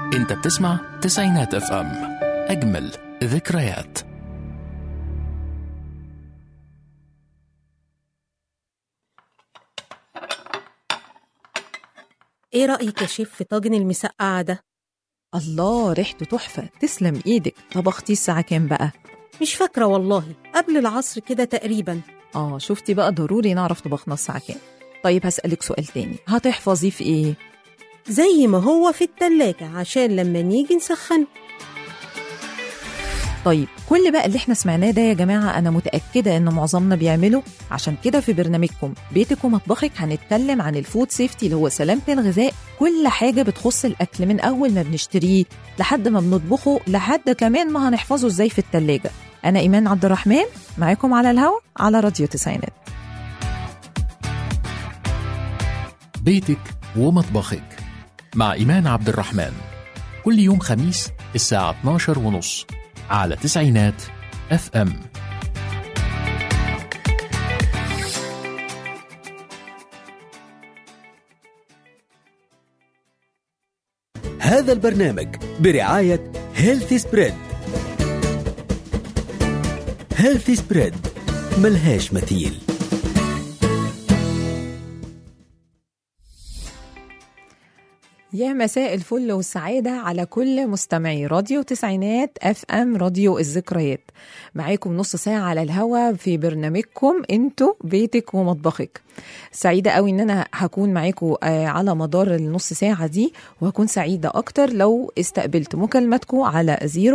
انت بتسمع تسعينات اف ام اجمل ذكريات ايه رأيك يا شيف في طاجن المسقعة ده؟ الله ريحته تحفة تسلم ايدك طبختيه الساعة كام بقى؟ مش فاكرة والله قبل العصر كده تقريبا اه شفتي بقى ضروري نعرف طبخنا الساعة كام طيب هسألك سؤال تاني هتحفظيه في ايه؟ زي ما هو في التلاجة عشان لما نيجي نسخن طيب كل بقى اللي احنا سمعناه ده يا جماعة أنا متأكدة إن معظمنا بيعمله عشان كده في برنامجكم بيتك ومطبخك هنتكلم عن الفود سيفتي اللي هو سلامة الغذاء كل حاجة بتخص الأكل من أول ما بنشتريه لحد ما بنطبخه لحد كمان ما هنحفظه إزاي في التلاجة أنا إيمان عبد الرحمن معاكم على الهوا على راديو تسعينات بيتك ومطبخك مع إيمان عبد الرحمن كل يوم خميس الساعة 12 ونص على تسعينات اف ام هذا البرنامج برعاية هيلثي سبريد هيلثي سبريد ملهاش مثيل يا مساء الفل والسعادة على كل مستمعي راديو تسعينات اف ام راديو الذكريات معاكم نص ساعة على الهوا في برنامجكم انتوا بيتك ومطبخك سعيدة قوي ان انا هكون معاكم آه، على مدار النص ساعة دي وهكون سعيدة اكتر لو استقبلت مكالمتكم على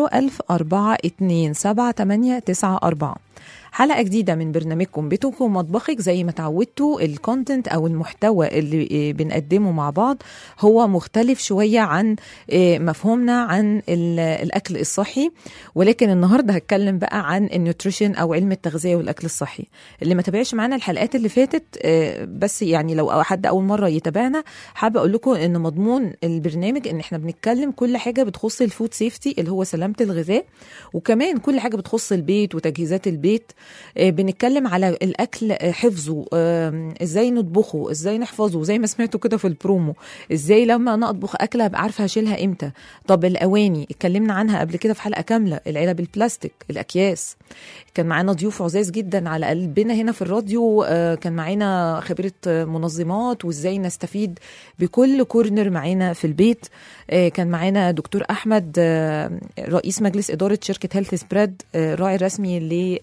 010427894 حلقة جديدة من برنامجكم بيتك ومطبخك زي ما تعودتوا الكونتنت أو المحتوى اللي آه، بنقدمه مع بعض هو مختلف شوية عن آه، مفهومنا عن ال- الأكل الصحي ولكن النهاردة هتكلم بقى عن النيوتريشن أو علم التغذية والأكل الصحي اللي ما تابعش معانا الحلقات اللي فاتت آه، بس يعني لو حد أول مرة يتابعنا حابة أقول لكم إن مضمون البرنامج إن إحنا بنتكلم كل حاجة بتخص الفود سيفتي اللي هو سلامة الغذاء وكمان كل حاجة بتخص البيت وتجهيزات البيت آه، بنتكلم على الاكل آه، حفظه آم، ازاي نطبخه ازاي نحفظه زي ما سمعتوا كده في البرومو ازاي لما انا اطبخ اكله ابقى عارفه هشيلها امتى طب الاواني اتكلمنا عنها قبل كده في حلقه كامله العلب البلاستيك الاكياس كان معانا ضيوف عزاز جدا على قلبنا هنا في الراديو آه، كان معانا خبيره آه، منظمات وازاي نستفيد بكل كورنر معانا في البيت آه، كان معانا دكتور احمد آه، رئيس مجلس اداره شركه هيلث سبريد الراعي الرسمي ل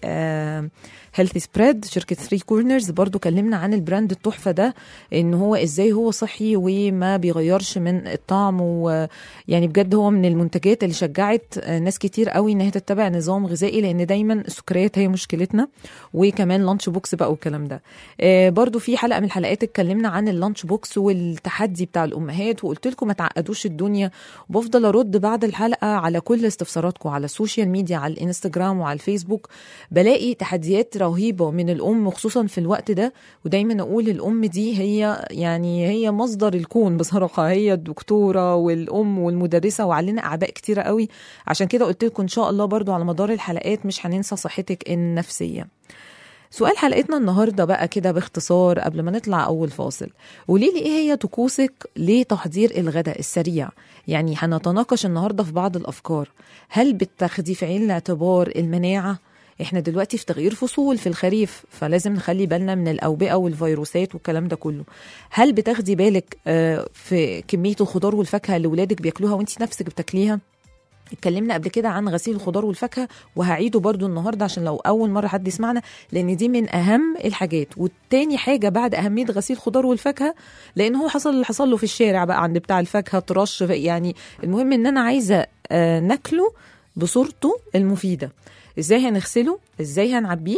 هيلث سبريد شركه 3 كورنرز برضو كلمنا عن البراند التحفه ده ان هو ازاي هو صحي وما بيغيرش من الطعم ويعني بجد هو من المنتجات اللي شجعت آه، ناس كتير قوي ان هي تتبع نظام غذائي لان دايما السكريات هي مشكلتنا وكمان لانش بوكس بقى والكلام ده آه، برضو في حلقه من الحلقات اتكلمنا عن اللانش بوكس والتحدي بتاع الامهات وقلت لكم ما تعقدوش الدنيا وبفضل ارد بعد الحلقه على كل استفساراتكم على السوشيال ميديا على الانستجرام وعلى الفيسبوك بلاقي تحديات رهيبه من الام خصوصا في الوقت ده ودايما اقول الام دي هي يعني هي مصدر الكون بصراحه هي الدكتوره والام والمدرسه وعلينا اعباء كتيره قوي عشان كده قلت لكم ان شاء الله برضو على مدار الحلقات مش هننسى صحتك النفسيه سؤال حلقتنا النهارده بقى كده باختصار قبل ما نطلع اول فاصل قولي لي ايه هي طقوسك لتحضير الغداء السريع يعني هنتناقش النهارده في بعض الافكار هل بتاخدي في عين الاعتبار المناعه احنا دلوقتي في تغيير فصول في الخريف فلازم نخلي بالنا من الاوبئه والفيروسات والكلام ده كله هل بتاخدي بالك آه، في كميه الخضار والفاكهه اللي ولادك بياكلوها وانت نفسك بتاكليها اتكلمنا قبل كده عن غسيل الخضار والفاكهه وهعيده برضو النهارده عشان لو اول مره حد يسمعنا لان دي من اهم الحاجات والتاني حاجه بعد اهميه غسيل الخضار والفاكهه لان هو حصل اللي حصل له في الشارع بقى عند بتاع الفاكهه ترش يعني المهم ان انا عايزه آه، ناكله بصورته المفيده ازاي هنغسله ازاي هنعبيه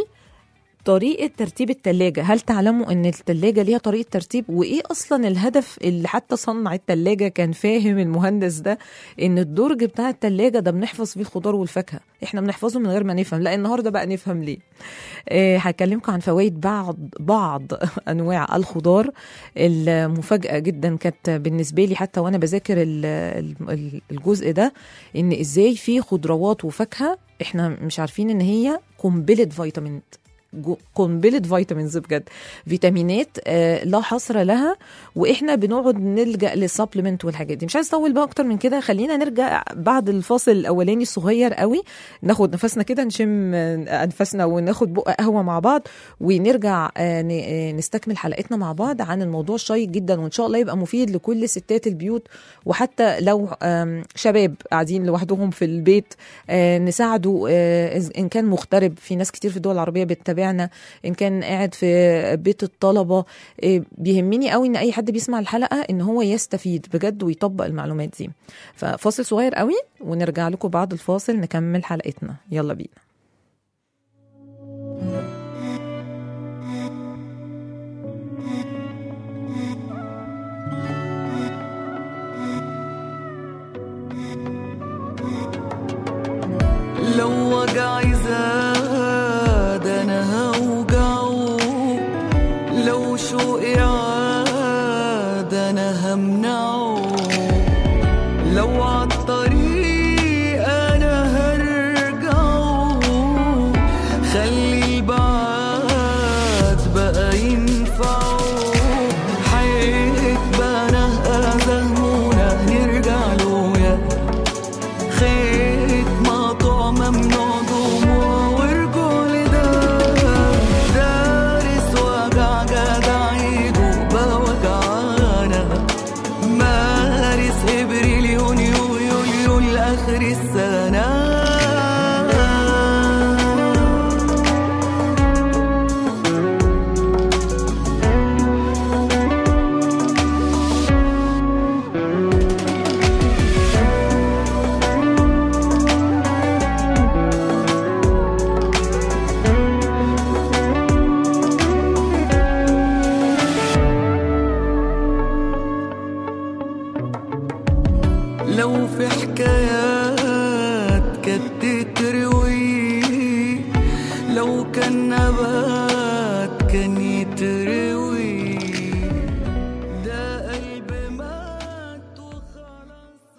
طريقة ترتيب التلاجة هل تعلموا ان التلاجة ليها طريقة ترتيب وايه اصلا الهدف اللي حتى صنع التلاجة كان فاهم المهندس ده ان الدرج بتاع التلاجة ده بنحفظ فيه الخضار والفاكهة احنا بنحفظه من غير ما نفهم لا النهاردة بقى نفهم ليه آه، هكلمكم عن فوائد بعض بعض انواع الخضار المفاجأة جدا كانت بالنسبة لي حتى وانا بذاكر ال- ال- الجزء ده ان ازاي في خضروات وفاكهة احنا مش عارفين ان هي قنبلة فيتامينات جو- قنبله فيتامينز بجد فيتامينات آه، لا حصر لها واحنا بنقعد نلجا للسبلمنت والحاجات دي مش عايز اطول بقى اكتر من كده خلينا نرجع بعد الفاصل الاولاني الصغير قوي ناخد نفسنا كده نشم آه، انفاسنا وناخد بق قهوه مع بعض ونرجع آه، ن- آه، نستكمل حلقتنا مع بعض عن الموضوع الشيق جدا وان شاء الله يبقى مفيد لكل ستات البيوت وحتى لو آم، شباب قاعدين لوحدهم في البيت آه، نساعده آه، إذ- ان كان مغترب في ناس كتير في الدول العربيه بتتابعنا ان كان قاعد في بيت الطلبه آه، بيهمني قوي ان اي حد بيسمع الحلقه ان هو يستفيد بجد ويطبق المعلومات دي ففاصل صغير قوي ونرجع لكم بعد الفاصل نكمل حلقتنا يلا بينا لو وجعي زاد انا هوجعه لو شوقي عاد انا همنعه لو عالطريق انا هرجعه خلي البعاد بقى ينفعه حيت بنا أزهمونا نرجع له يا خيط مقطوع ممنوع دموع ورجوع لده دارس وجع جدع يجوبة وجعانا مارس ابريل يونيو يوليو لاخر السنه لو في حكايات كانت تتروي لو كان نبات كان يتروي ده قلب مات وخلاص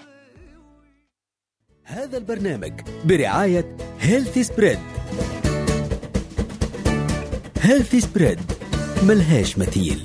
هذا البرنامج برعاية هيلثي سبريد هيلثي سبريد ملهاش مثيل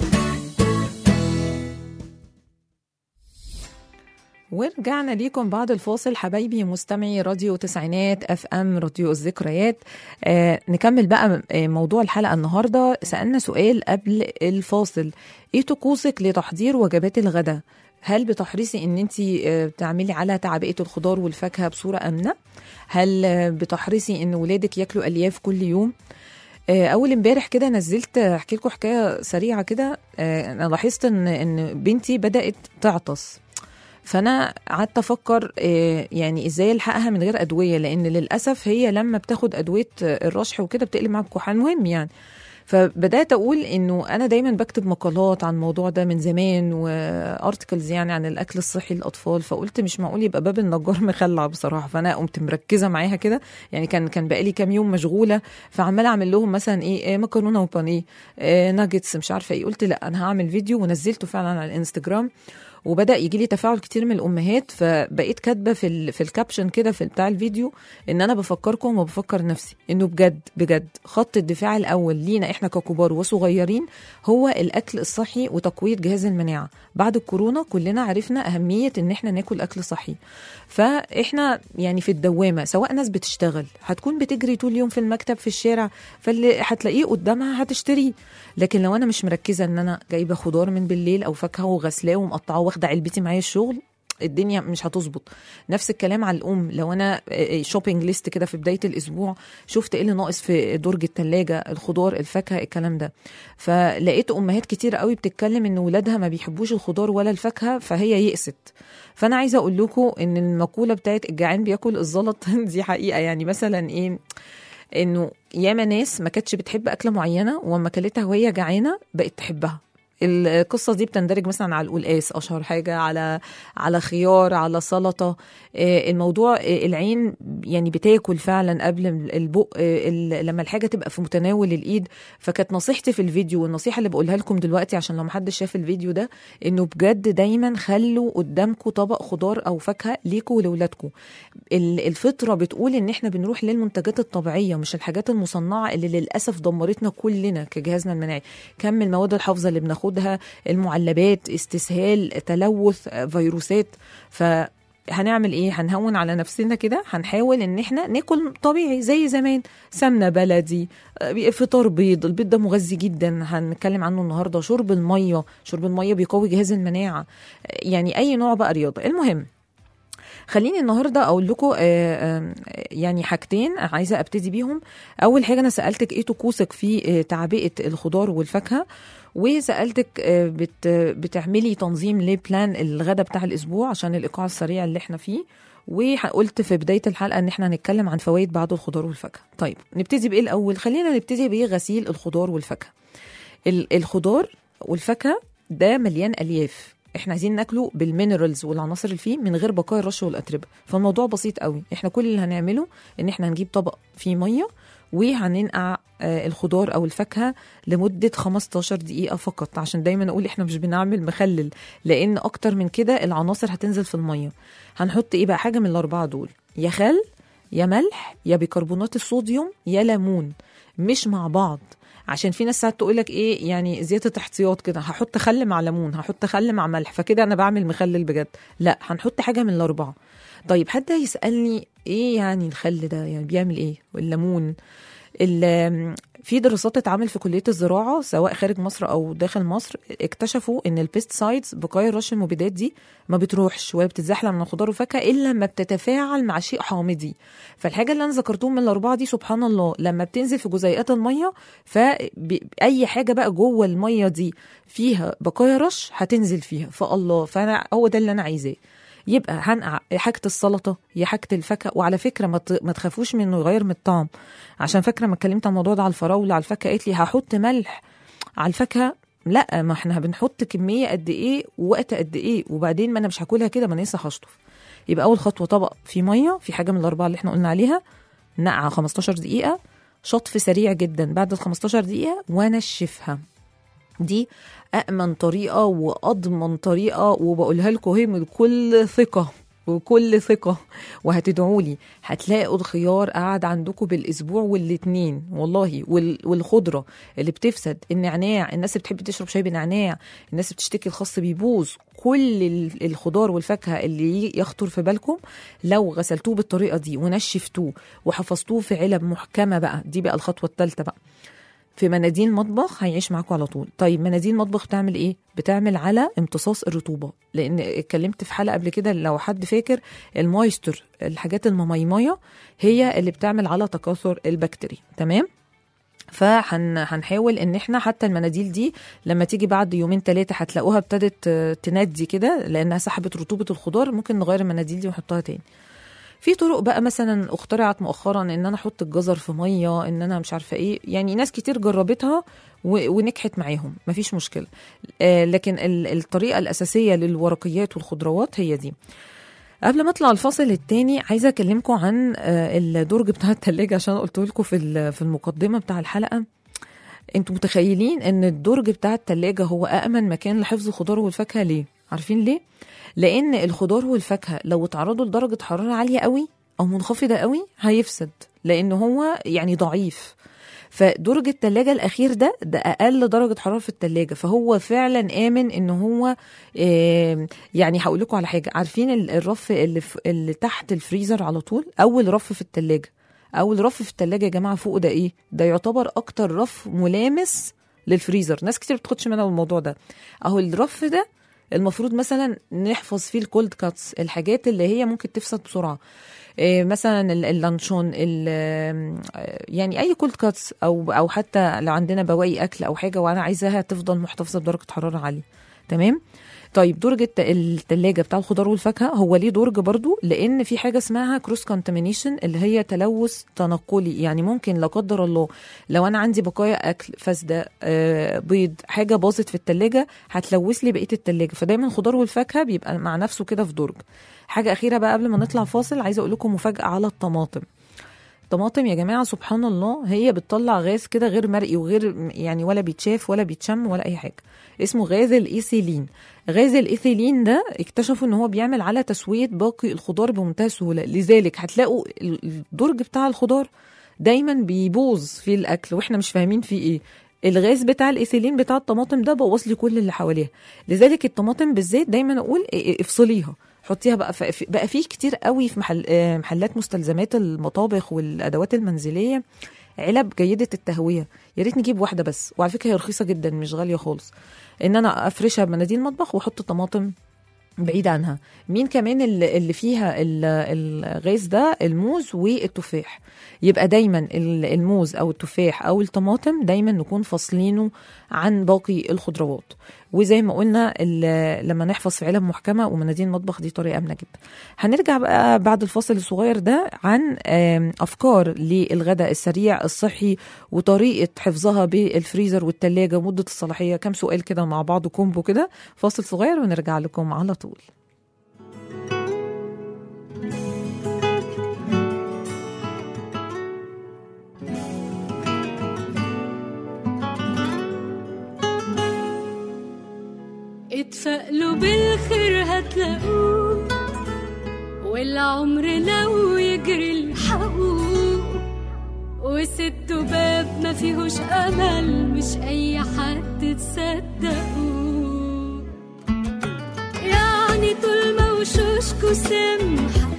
ورجعنا ليكم بعد الفاصل حبايبي مستمعي راديو تسعينات اف ام راديو الذكريات آه نكمل بقى آه، موضوع الحلقه النهارده سالنا سؤال قبل الفاصل ايه طقوسك لتحضير وجبات الغداء هل بتحرصي ان انت بتعملي على تعبئه الخضار والفاكهه بصوره امنه هل آه، بتحرصي ان ولادك ياكلوا الياف كل يوم آه، اول امبارح كده نزلت احكي لكم حكايه سريعه كده آه، انا لاحظت ان ان بنتي بدات تعطس فانا قعدت افكر آه، يعني ازاي الحقها من غير ادويه لان للاسف هي لما بتاخد ادويه آه، الرشح وكده بتقلب معاها بكحه مهم يعني فبدات اقول انه انا دايما بكتب مقالات عن الموضوع ده من زمان وارتكلز يعني عن الاكل الصحي للاطفال فقلت مش معقول يبقى باب النجار مخلع بصراحه فانا قمت مركزه معاها كده يعني كان كان بقالي كام يوم مشغوله فعماله اعمل لهم مثلا ايه, إيه مكرونه وبانيه إيه ناجتس مش عارفه ايه قلت لا انا هعمل فيديو ونزلته فعلا على الانستجرام وبدا يجي لي تفاعل كتير من الامهات فبقيت كاتبه في ال في الكابشن كده في بتاع الفيديو ان انا بفكركم وبفكر نفسي انه بجد بجد خط الدفاع الاول لينا احنا ككبار وصغيرين هو الاكل الصحي وتقويه جهاز المناعه بعد الكورونا كلنا عرفنا اهميه ان احنا ناكل اكل صحي فاحنا يعني في الدوامه سواء ناس بتشتغل هتكون بتجري طول اليوم في المكتب في الشارع فاللي هتلاقيه قدامها هتشتريه لكن لو انا مش مركزه ان انا جايبه خضار من بالليل او فاكهه وغسلاه ومقطعاه واخده علبتي معايا الشغل الدنيا مش هتظبط نفس الكلام على الام لو انا شوبينج ليست كده في بدايه الاسبوع شفت ايه اللي ناقص في درج الثلاجه الخضار الفاكهه الكلام ده فلقيت امهات كتير قوي بتتكلم ان ولادها ما بيحبوش الخضار ولا الفاكهه فهي يئست فانا عايزه اقول لكم ان المقوله بتاعت الجعان بياكل الزلط دي حقيقه يعني مثلا ايه انه ياما ناس ما كانتش بتحب اكله معينه واما كلتها وهي جعانه بقت تحبها القصه دي بتندرج مثلا على القلقاس اشهر حاجه على على خيار على سلطه آه، الموضوع آه، العين يعني بتاكل فعلا قبل البق آه، ال- لما الحاجه تبقى في متناول الايد فكانت نصيحتي في الفيديو والنصيحه اللي بقولها لكم دلوقتي عشان لو محدش شاف الفيديو ده انه بجد دايما خلوا قدامكم طبق خضار او فاكهه ليكوا ولولادكم ال- الفطره بتقول ان احنا بنروح للمنتجات الطبيعيه مش الحاجات المصنعه اللي للاسف دمرتنا كلنا كجهازنا المناعي كم المواد الحافظه اللي بناخدها المعلبات استسهال تلوث آه، فيروسات ف هنعمل ايه هنهون على نفسنا كده هنحاول ان احنا ناكل طبيعي زي زمان سمنه بلدي آه، فطار بيض البيض ده مغذي جدا هنتكلم عنه النهارده شرب الميه شرب الميه بيقوي جهاز المناعه آه، يعني اي نوع بقى رياضه المهم خليني النهارده اقول لكم يعني حاجتين عايزه ابتدي بيهم اول حاجه انا سالتك ايه طقوسك في آه، تعبئه الخضار والفاكهه وسالتك آه، بت بتعملي تنظيم لبلان الغدا بتاع الاسبوع عشان الايقاع السريع اللي احنا فيه وقلت في بدايه الحلقه ان احنا هنتكلم عن فوائد بعض الخضار والفاكهه طيب نبتدي بايه الاول خلينا نبتدي بغسيل الخضار والفاكهه ال- الخضار والفاكهه ده مليان الياف احنا عايزين ناكله بالمينرالز والعناصر اللي فيه من غير بقايا الرش والاتربه فالموضوع بسيط قوي احنا كل اللي هنعمله ان احنا هنجيب طبق فيه ميه وهننقع آه، الخضار او الفاكهه لمده 15 دقيقه فقط عشان دايما اقول احنا مش بنعمل مخلل لان اكتر من كده العناصر هتنزل في الميه هنحط ايه بقى حاجه من الاربعه دول يا خل يا ملح يا بيكربونات الصوديوم يا ليمون مش مع بعض عشان في ناس ساعات تقول لك ايه يعني زياده احتياط كده هحط خل مع ليمون هحط خل مع ملح فكده انا بعمل مخلل بجد لا هنحط حاجه من الاربعه طيب حد يسالني ايه يعني الخل ده يعني بيعمل ايه والليمون ال- في دراسات اتعمل في كليه الزراعه سواء خارج مصر او داخل مصر اكتشفوا ان البيستسايدز بقايا الرش المبيدات دي ما بتروحش ولا بتتزحلق من الخضار والفاكهه الا لما بتتفاعل مع شيء حامضي فالحاجه اللي انا ذكرتهم من الاربعه دي سبحان الله لما بتنزل في جزيئات الميه فاي حاجه بقى جوه الميه دي فيها بقايا رش هتنزل فيها فالله فانا هو ده اللي انا عايزاه يبقى هنقع حاجه السلطه يا حاجه الفاكهه وعلى فكره ما ت- ما تخافوش من انه يغير من الطعم عشان فاكره ما اتكلمت عن الموضوع ده على الفراوله على الفاكهه قالت لي هحط ملح على الفاكهه لا ما احنا بنحط كميه قد ايه ووقت قد ايه وبعدين ما انا مش هاكلها كده ما انا لسه هشطف يبقى اول خطوه طبق في ميه في حاجه من الاربعه اللي احنا قلنا عليها نقع 15 دقيقه شطف سريع جدا بعد ال 15 دقيقه وانشفها دي أأمن طريقة وأضمن طريقة وبقولها لكم هي من كل ثقة وكل ثقة وهتدعوا لي هتلاقوا الخيار قاعد عندكم بالأسبوع والاتنين والله وال- والخضرة اللي بتفسد النعناع الناس اللي بتحب تشرب شاي بنعناع الناس اللي بتشتكي الخاص بيبوظ كل ال- الخضار والفاكهة اللي ي- يخطر في بالكم لو غسلتوه بالطريقة دي ونشفتوه وحفظتوه في علب محكمة بقى دي بقى الخطوة الثالثة بقى في مناديل مطبخ هيعيش معاكم على طول طيب مناديل مطبخ بتعمل ايه بتعمل على امتصاص الرطوبه لان اتكلمت في حلقه قبل كده لو حد فاكر المويستر الحاجات المميميه هي اللي بتعمل على تكاثر البكتيريا تمام فهنحاول ان احنا حتى المناديل دي لما تيجي بعد يومين ثلاثه هتلاقوها ابتدت آه، تندي كده لانها سحبت رطوبه الخضار ممكن نغير المناديل دي ونحطها تاني في طرق بقى مثلا اخترعت مؤخرا ان انا احط الجزر في ميه ان انا مش عارفه ايه يعني ناس كتير جربتها و- ونجحت معاهم مفيش مشكله آه لكن ال- الطريقه الاساسيه للورقيات والخضروات هي دي قبل ما اطلع الفاصل التاني عايزه اكلمكم عن آه، الدرج بتاع التلاجة عشان قلت لكم في ال- في المقدمه بتاع الحلقه انتوا متخيلين ان الدرج بتاع التلاجة هو أأمن مكان لحفظ الخضار والفاكهة ليه؟ عارفين ليه؟ لأن الخضار والفاكهة لو اتعرضوا لدرجة حرارة عالية قوي أو منخفضة قوي هيفسد لأن هو يعني ضعيف فدرج التلاجة الأخير ده ده أقل درجة حرارة في التلاجة فهو فعلا آمن إن هو آم، يعني هقول لكم على حاجة عارفين ال- الرف اللي, في اللي تحت الفريزر على طول أول رف في التلاجة اول رف في التلاجة يا جماعه فوق ده ايه ده يعتبر اكتر رف ملامس للفريزر ناس كتير بتاخدش منها الموضوع ده اهو الرف ده المفروض مثلا نحفظ فيه الكولد كاتس الحاجات اللي هي ممكن تفسد بسرعه إيه مثلا ال- اللانشون ال- آم، يعني اي كولد كاتس او او حتى لو عندنا بواقي اكل او حاجه وانا عايزاها تفضل محتفظه بدرجه حراره عاليه تمام طيب درج الت- التلاجة بتاع الخضار والفاكهة هو ليه درج برضو لأن في حاجة اسمها كروس كونتامينيشن اللي هي تلوث تنقلي يعني ممكن لا قدر الله لو أنا عندي بقايا أكل فاسدة آه، بيض حاجة باظت في التلاجة هتلوث لي بقية التلاجة فدايما الخضار والفاكهة بيبقى مع نفسه كده في درج حاجة أخيرة بقى قبل ما نطلع فاصل عايزة أقول لكم مفاجأة على الطماطم الطماطم يا جماعه سبحان الله هي بتطلع غاز كده غير مرئي وغير يعني ولا بيتشاف ولا بيتشم ولا اي حاجه اسمه غاز الايثيلين غاز الايثيلين ده اكتشفوا ان هو بيعمل على تسويه باقي الخضار بمنتهى السهوله لذلك هتلاقوا ال- الدرج بتاع الخضار دايما بيبوظ في الاكل واحنا مش فاهمين فيه ايه الغاز بتاع الايثيلين بتاع الطماطم ده بوظ لي كل اللي حواليها لذلك الطماطم بالذات دايما اقول إيه إيه افصليها حطيها بقى في في- بقى فيه كتير قوي في محل آه، محلات مستلزمات المطابخ والادوات المنزليه علب جيده التهويه يا ريت نجيب واحده بس وعلى فكره هي رخيصه جدا مش غاليه خالص ان انا افرشها بمناديل مطبخ واحط طماطم بعيد عنها مين كمان اللي اللي فيها ال- الغاز ده الموز والتفاح يبقى دايما ال- الموز او التفاح او الطماطم دايما نكون فاصلينه عن باقي الخضروات وزي ما قلنا ال- لما نحفظ في علب محكمه ومناديل المطبخ دي طريقه امنه جدا هنرجع بقى بعد الفاصل الصغير ده عن آم، افكار للغداء السريع الصحي وطريقه حفظها بالفريزر والثلاجه ومده الصلاحيه كام سؤال كده مع بعض كومبو كده فاصل صغير ونرجع لكم على طول اتفائلوا بالخير هتلاقوه والعمر لو يجري الحقوه وست باب ما فيهوش امل مش اي حد تصدقوه يعني طول ما وشوشكوا سمحة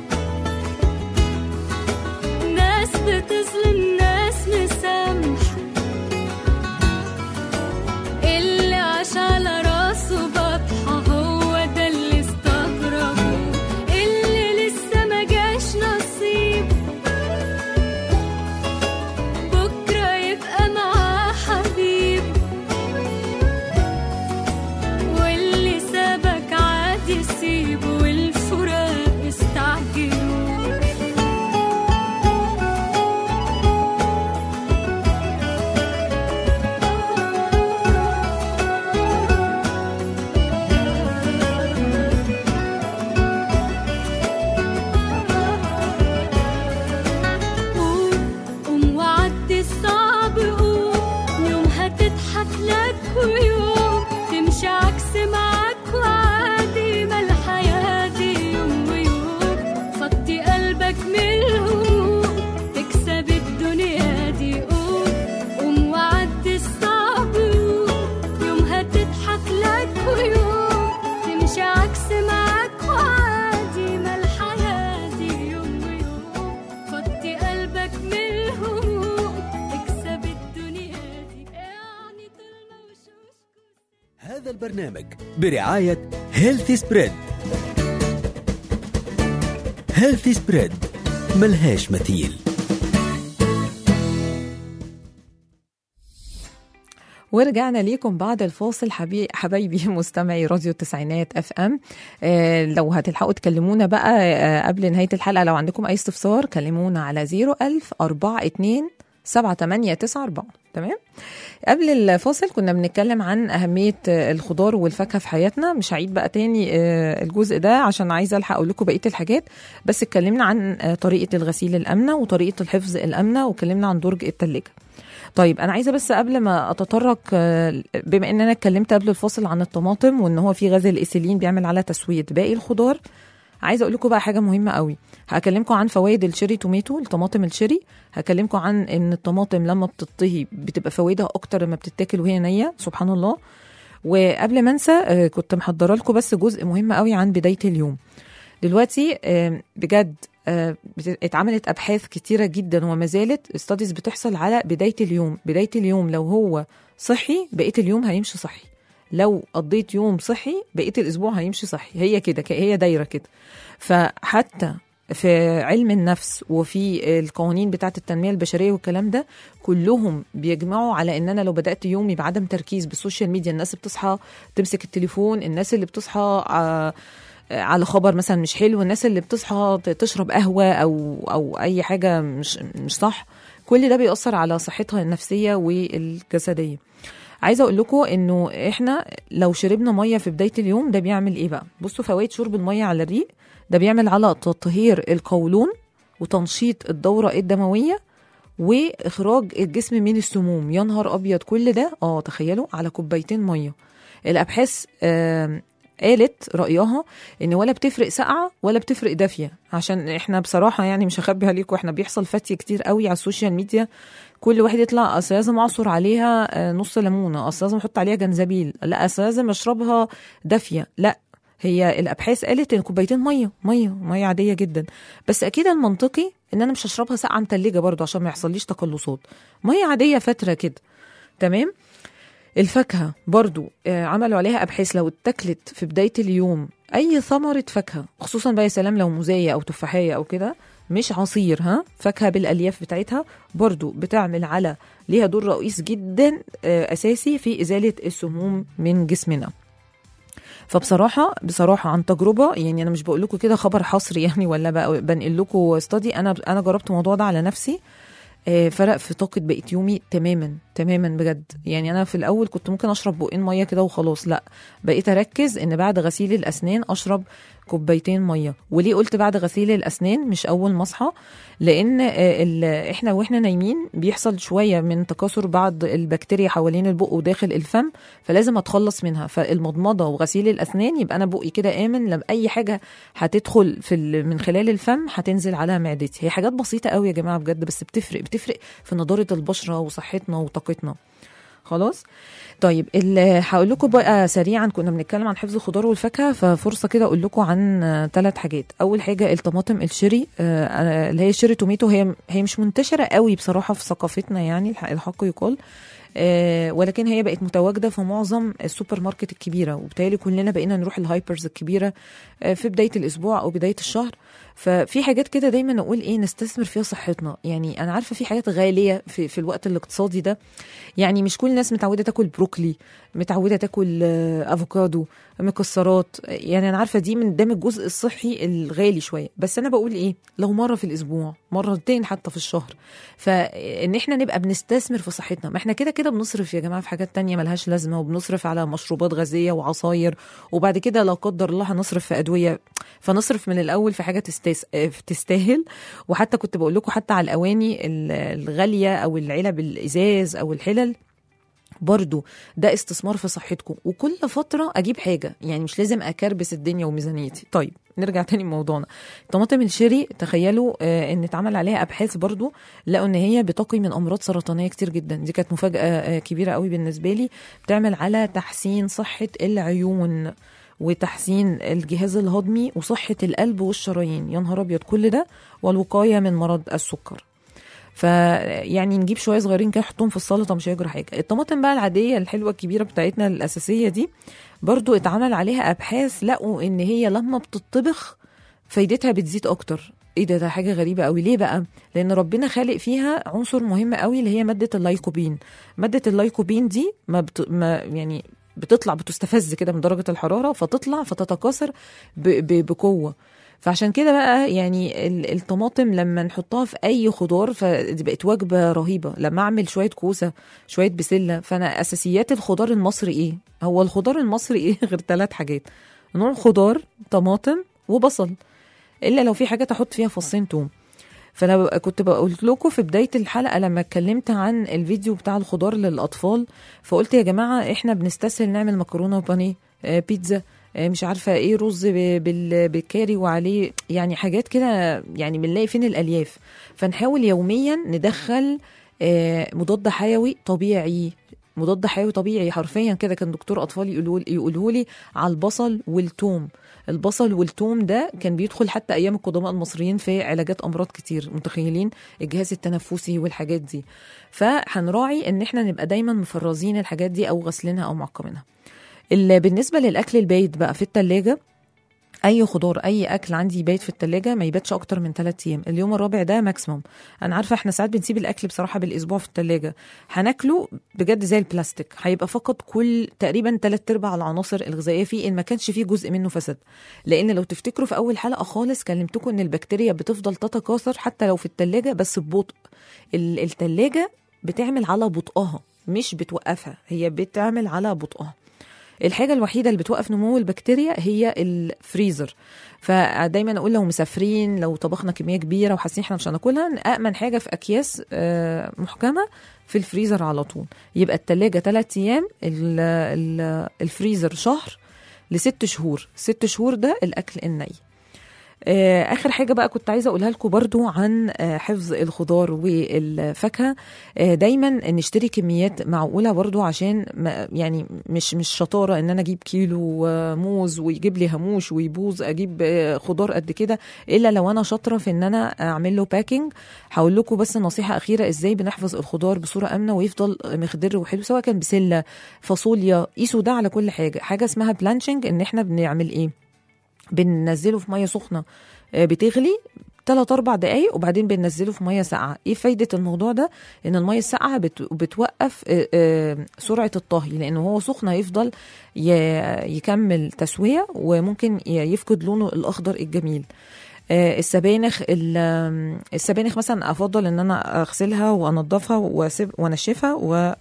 ناس بتظلم ناس مسامحة اللي عاش على راسه بطحة هو ده اللي استغربه اللي لسه ما جاش نصيب بكرة يبقى معاه حبيب واللي سابك عادي سيبه والفراق استعجلوا قوم قوم وعدي الصعب قوم يوم هتضحك لك ويوم تمشي عكس معاك وعادي ما الحياة دي يوم ويوم فضي قلبك من الهموم تكسب الدنيا دي قوم قوم وعدي الصعب قوم يوم هتضحك لك ويوم تمشي عكس معاك وعادي ما الحياة دي يوم ويوم فضي قلبك من الهموم تكسب الدنيا دي يعني طول ما وشوشكوا هذا البرنامج برعاية هيلثي سبريد هيلثي سبريد ملهاش مثيل ورجعنا ليكم بعد الفاصل حبي... حبايبي مستمعي راديو التسعينات اف ام آه لو هتلحقوا تكلمونا بقى آه قبل نهايه الحلقه لو عندكم اي استفسار كلمونا على 01000 42 7894 تمام قبل الفاصل كنا بنتكلم عن أهمية آه، الخضار والفاكهة في حياتنا مش هعيد بقى تاني آه، الجزء ده عشان عايزة ألحق أقول لكم بقية الحاجات بس اتكلمنا عن آه، طريقة الغسيل الآمنة وطريقة الحفظ الآمنة واتكلمنا عن درج التلاجة طيب انا عايزه بس قبل ما اتطرق آه، بما ان انا اتكلمت قبل الفاصل عن الطماطم وان هو في غاز الايثيلين بيعمل على تسويه باقي الخضار عايزه اقول لكم بقى حاجه مهمه قوي هكلمكم عن فوائد الشيري توميتو الطماطم الشيري هكلمكم عن ان الطماطم لما بتطهي بتبقى فوائدها اكتر لما بتتاكل وهي نيه سبحان الله وقبل ما انسى آه، كنت محضره لكم بس جزء مهم قوي عن بدايه اليوم دلوقتي آه، بجد آه، بت- اتعملت ابحاث كتيره جدا وما زالت ستاديز بتحصل على بدايه اليوم بدايه اليوم لو هو صحي بقيه اليوم هيمشي صحي لو قضيت يوم صحي بقيه الاسبوع هيمشي صحي هي كده ك- هي دايره كده فحتى في علم النفس وفي القوانين بتاعه التنميه البشريه والكلام ده كلهم بيجمعوا على ان انا لو بدات يومي بعدم تركيز بالسوشيال ميديا الناس بتصحى تمسك التليفون الناس اللي بتصحى آه، على خبر مثلا مش حلو الناس اللي بتصحى ت- تشرب قهوه او او اي حاجه مش مش صح كل ده بيأثر على صحتها النفسيه والجسديه عايزه اقول لكم انه احنا لو شربنا ميه في بدايه اليوم ده بيعمل ايه بقى بصوا فوائد شرب الميه على الريق ده بيعمل على تطهير القولون وتنشيط الدوره الدمويه واخراج الجسم من السموم يا نهار ابيض كل ده اه تخيلوا على كوبايتين ميه الابحاث آم، قالت رايها ان ولا بتفرق ساقعه ولا بتفرق دافيه عشان احنا بصراحه يعني مش هخبي عليكم احنا بيحصل فتي كتير قوي على السوشيال ميديا كل واحد يطلع اصل لازم اعصر عليها آه، نص ليمونه اصل لازم احط عليها جنزبيل لا اصل لازم اشربها دافيه لا هي الابحاث قالت ان كوبايتين ميه ميه ميه عاديه جدا بس اكيد المنطقي ان انا مش هشربها ساقعه متلجه برضو عشان ما يحصليش تقلصات ميه عاديه فتره كده تمام الفاكهه برضو آه، عملوا عليها ابحاث لو اتاكلت في بدايه اليوم اي ثمره فاكهه خصوصا بقى يا سلام لو موزايه او تفاحيه او كده مش عصير ها فاكهه بالالياف بتاعتها برضو بتعمل على ليها دور رئيس جدا آه، اساسي في ازاله السموم من جسمنا فبصراحه بصراحه عن تجربه يعني انا مش بقول لكم كده خبر حصري يعني ولا بقى بنقل لكم استادي انا انا جربت الموضوع ده على نفسي آه، فرق في طاقه بقيه يومي تماما تماما بجد يعني انا في الاول كنت ممكن اشرب بقين ميه كده وخلاص لا بقيت اركز ان بعد غسيل الاسنان اشرب كوبايتين ميه وليه قلت بعد غسيل الاسنان مش اول ما اصحى لان آه، ال- احنا واحنا نايمين بيحصل شويه من تكاثر بعض البكتيريا حوالين البق وداخل الفم فلازم اتخلص منها فالمضمضه وغسيل الاسنان يبقى انا بقي كده امن لما اي حاجه هتدخل في ال- من خلال الفم هتنزل على معدتي هي حاجات بسيطه قوي يا جماعه بجد بس بتفرق بتفرق في نضاره البشره وصحتنا وطاقتنا خلاص طيب ال- هقول لكم بقى سريعا كنا بنتكلم عن حفظ الخضار والفاكهه ففرصه كده اقول لكم عن ثلاث حاجات اول حاجه الطماطم الشيري آه، آه، اللي هي شيري توميتو هي هي مش منتشره قوي بصراحه في ثقافتنا يعني الح- الحق يقال آه، ولكن هي بقت متواجده في معظم السوبر ماركت الكبيره وبالتالي كلنا بقينا نروح الهايبرز الكبيره آه، في بدايه الاسبوع او بدايه الشهر ففي حاجات كده دايما نقول ايه نستثمر فيها صحتنا يعني انا عارفه في حاجات غاليه في, في الوقت الاقتصادي ده يعني مش كل الناس متعوده تاكل بروكلي متعوده تاكل آه، افوكادو مكسرات يعني انا عارفه دي من ضمن الجزء الصحي الغالي شويه بس انا بقول ايه لو مره في الاسبوع مرتين حتى في الشهر فان احنا نبقى بنستثمر في صحتنا ما احنا كده كده بنصرف يا جماعه في حاجات تانية ملهاش لازمه وبنصرف على مشروبات غازيه وعصاير وبعد كده لا قدر الله هنصرف في ادويه فنصرف من الاول في حاجه تستاس... آه، تستاهل وحتى كنت بقول لكم حتى على الاواني ال- الغاليه او العلب الازاز او الحلل برضو ده استثمار في صحتكم وكل فتره اجيب حاجه يعني مش لازم اكربس الدنيا وميزانيتي طيب نرجع تاني لموضوعنا طماطم الشيري تخيلوا آه ان اتعمل عليها ابحاث برضو لقوا ان هي بتقي من امراض سرطانيه كتير جدا دي كانت مفاجاه آه كبيره قوي بالنسبه لي بتعمل على تحسين صحه العيون وتحسين الجهاز الهضمي وصحه القلب والشرايين يا نهار ابيض كل ده والوقايه من مرض السكر فيعني نجيب شويه صغيرين كده نحطهم في السلطه مش هيجرى حاجه الطماطم بقى العاديه الحلوه الكبيره بتاعتنا الاساسيه دي برضو اتعمل عليها ابحاث لقوا ان هي لما بتطبخ فايدتها بتزيد اكتر ايه ده ده حاجه غريبه قوي ليه بقى لان ربنا خالق فيها عنصر مهم قوي اللي هي ماده اللايكوبين ماده اللايكوبين دي ما, بت... ما يعني بتطلع بتستفز كده من درجه الحراره فتطلع فتتكاثر ب... ب... بقوه فعشان كده بقى يعني ال- الطماطم لما نحطها في اي خضار فدي بقت وجبه رهيبه لما اعمل شويه كوسه شويه بسله فانا اساسيات الخضار المصري ايه هو الخضار المصري ايه غير ثلاث حاجات نوع خضار طماطم وبصل الا لو في حاجه تحط فيها فصين توم فانا بقى- كنت قلت لكم في بدايه الحلقه لما اتكلمت عن الفيديو بتاع الخضار للاطفال فقلت يا جماعه احنا بنستسهل نعمل مكرونه وبانيه آه، بيتزا آه، مش عارفه ايه رز ب- بال- بالكاري وعليه يعني حاجات كده يعني بنلاقي فين الالياف فنحاول يوميا ندخل آه، مضاد حيوي طبيعي مضاد حيوي طبيعي حرفيا كده كان دكتور اطفال يقولوا يقولوا لي على البصل والثوم البصل والثوم ده كان بيدخل حتى ايام القدماء المصريين في علاجات امراض كتير متخيلين الجهاز التنفسي والحاجات دي فهنراعي ان احنا نبقى دايما مفرزين الحاجات دي او غسلينها او معقمينها ال- بالنسبه للاكل البايت بقى في التلاجة اي خضار اي اكل عندي يبات في التلاجة ما يباتش اكتر من 3 ايام اليوم الرابع ده ماكسيموم انا عارفه احنا ساعات بنسيب الاكل بصراحه بالاسبوع في التلاجة هناكله بجد زي البلاستيك هيبقى فقط كل تقريبا 3 ارباع العناصر الغذائيه فيه ان ما كانش فيه جزء منه فسد لان لو تفتكروا في اول حلقه خالص كلمتكم ان البكتيريا بتفضل تتكاثر حتى لو في التلاجة بس ببطء ال- التلاجة بتعمل على بطئها مش بتوقفها هي بتعمل على بطئها الحاجه الوحيده اللي بتوقف نمو البكتيريا هي الفريزر فدايما اقول لو مسافرين لو طبخنا كميه كبيره وحاسين احنا مش هناكلها امن حاجه في اكياس آه، محكمه في الفريزر على طول يبقى التلاجة 3 ايام ال- ال- الفريزر شهر لست شهور ست شهور ده الاكل الني آه، اخر حاجه بقى كنت عايزه اقولها لكم برضو عن آه، حفظ الخضار والفاكهه آه، دايما نشتري كميات معقوله برضو عشان ما يعني مش مش شطاره ان انا اجيب كيلو آه، موز ويجيب لي هاموش ويبوظ اجيب آه، خضار قد كده الا لو انا شاطره في ان انا اعمل له باكينج هقول لكم بس نصيحه اخيره ازاي بنحفظ الخضار بصوره امنه ويفضل مخضر وحلو سواء كان بسله فاصوليا قيسوا ده على كل حاجه حاجه اسمها بلانشنج ان احنا بنعمل ايه بننزله في ميه سخنه آه، بتغلي ثلاث اربع دقايق وبعدين بننزله في ميه ساقعه ايه فايده الموضوع ده ان الميه الساقعه بت... بتوقف آه، آه، سرعه الطهي لانه هو سخن هيفضل ي... يكمل تسويه وممكن ي- يفقد لونه الاخضر الجميل آه، السبانخ ال- آم، السبانخ مثلا افضل ان انا اغسلها وانضفها واسيب وانشفها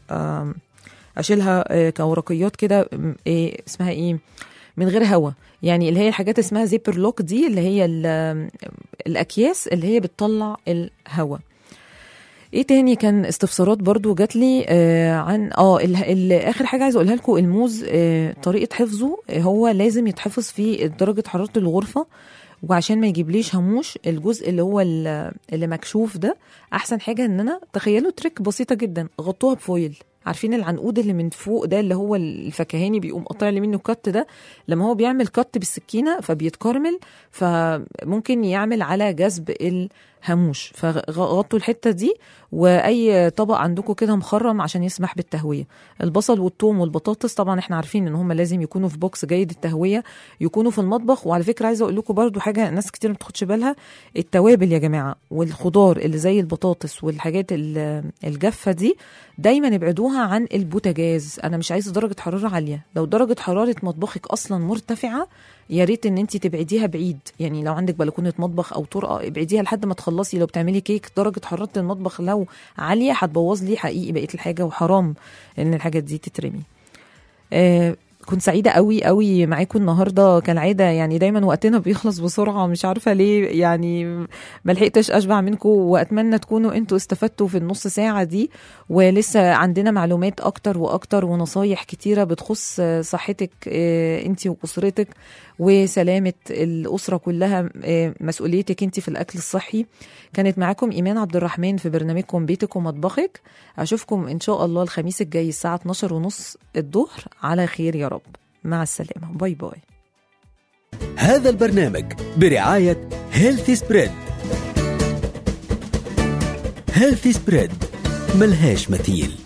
واشيلها كورقيات كده م- إيه اسمها ايه من غير هوا يعني اللي هي الحاجات اسمها زيبر لوك دي اللي هي ال- الاكياس اللي هي بتطلع الهوا ايه تاني كان استفسارات برضو جات لي آه عن اه ال- ال- اخر حاجه عايزه اقولها لكم الموز آه طريقه حفظه آه، هو لازم يتحفظ في درجه حراره الغرفه وعشان ما يجيبليش هموش الجزء اللي هو ال- اللي مكشوف ده احسن حاجه ان انا تخيلوا تريك بسيطه جدا غطوها بفويل عارفين العنقود اللي من فوق ده اللي هو الفكهاني بيقوم قاطع لي منه كت ده لما هو بيعمل كت بالسكينه فبيتكرمل فممكن يعمل على جذب الهاموش فغطوا الحته دي واي طبق عندكم كده مخرم عشان يسمح بالتهويه البصل والثوم والبطاطس طبعا احنا عارفين ان هم لازم يكونوا في بوكس جيد التهويه يكونوا في المطبخ وعلى فكره عايزه اقول لكم برضو حاجه ناس كتير ما بتاخدش بالها التوابل يا جماعه والخضار اللي زي البطاطس والحاجات ال- الجافه دي دايما ابعدوها عن البوتاجاز انا مش عايزه درجه حراره عاليه لو درجه حراره مطبخك اصلا مرتفعه يا ريت ان انت تبعديها بعيد يعني لو عندك بلكونه مطبخ او طرقه ابعديها لحد ما تخلصي لو بتعملي كيك درجه حراره المطبخ لو عاليه هتبوظ لي حقيقي بقيه الحاجه وحرام ان الحاجات دي تترمي آه كنت سعيدة قوي قوي معاكم النهاردة كالعادة يعني دايما وقتنا بيخلص بسرعة مش عارفة ليه يعني ما لحقتش أشبع منكم وأتمنى تكونوا انتوا استفدتوا في النص ساعة دي ولسه عندنا معلومات أكتر وأكتر ونصايح كتيرة بتخص صحتك آه، انت وأسرتك وسلامة الأسرة كلها آه، مسؤوليتك انت في الأكل الصحي كانت معاكم إيمان عبد الرحمن في برنامجكم بيتك ومطبخك أشوفكم إن شاء الله الخميس الجاي الساعة 12 ونص الظهر على خير يا رب مع السلامة باي باي هذا البرنامج برعاية هيلثي سبريد هيلثي سبريد ملهاش مثيل